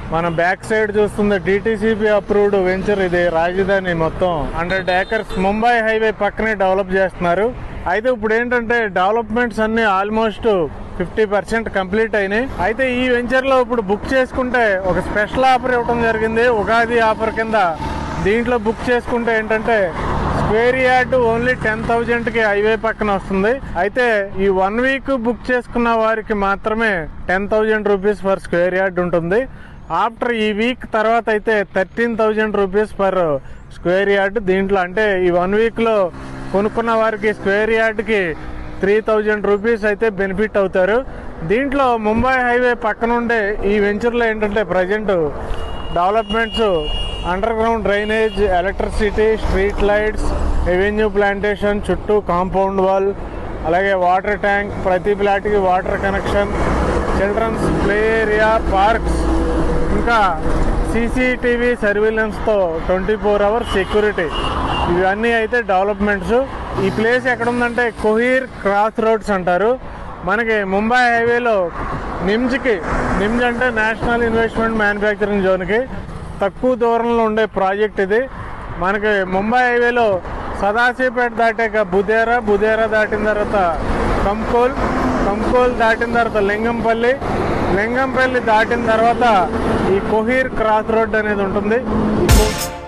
మనం back side చూస్తుంది DTCP approved venture ఇది రాజధాని మొత్తం హండ్రెడ్ ఏకర్స్ ముంబై హైవే పక్కనే డెవలప్ చేస్తున్నారు అయితే ఇప్పుడు ఏంటంటే డెవలప్మెంట్స్ అన్ని ఆల్మోస్ట్ ఫిఫ్టీ పర్సెంట్ కంప్లీట్ అయినాయి అయితే ఈ వెంచర్ లో ఇప్పుడు బుక్ చేసుకుంటే ఒక స్పెషల్ ఆఫర్ ఇవ్వడం జరిగింది ఉగాది ఆఫర్ కింద దీంట్లో బుక్ చేసుకుంటే ఏంటంటే square yard only ten thousand కి హైవే పక్కన వస్తుంది అయితే ఈ వన్ వీక్ బుక్ చేసుకున్న వారికి మాత్రమే ten thousand rupees per square yard ఉంటుంది ఆఫ్టర్ ఈ వీక్ తర్వాత అయితే thirteen thousand rupees per square yard దీంట్లో అంటే ఈ వన్ వీక్ లో కొనుక్కున్న వారికి స్క్వేర్ యార్డ్ కి త్రీ థౌజండ్ రూపీస్ అయితే బెనిఫిట్ అవుతారు దీంట్లో ముంబై హైవే పక్కన ఉండే ఈ వెంచర్లో ఏంటంటే present developments under ground drainage electricity street lights revenue plantation చుట్టూ కాంపౌండ్ వాల్ అలాగే వాటర్ ట్యాంక్ ప్రతి ఫ్లాట్కి water connection childrens play area parks ఇంకా సీసీటీవీ సర్వీలెన్స్తో ట్వంటీ ఫోర్ అవర్స్ సెక్యూరిటీ ఇవన్నీ అయితే డెవలప్మెంట్స్ ఈ ప్లేస్ ఎక్కడుందంటే కొహీర్ క్రాస్ రోడ్స్ అంటారు మనకి ముంబై హైవేలో నిమ్జ్కి నిమ్జ్ అంటే నేషనల్ ఇన్వెస్ట్మెంట్ మ్యానుఫ్యాక్చరింగ్ జోన్కి తక్కువ దూరంలో ఉండే ప్రాజెక్ట్ ఇది మనకి ముంబై హైవేలో సదాశివపేట దాటాక బుదేరా బుదేరా దాటిన తర్వాత కంకోల్ కంకోల్ దాటిన తర్వాత లింగంపల్లి లింగంపల్లి దాటిన తర్వాత ఈ కొహీర్ క్రాస్ రోడ్ అనేది ఉంటుంది ఈ కొ-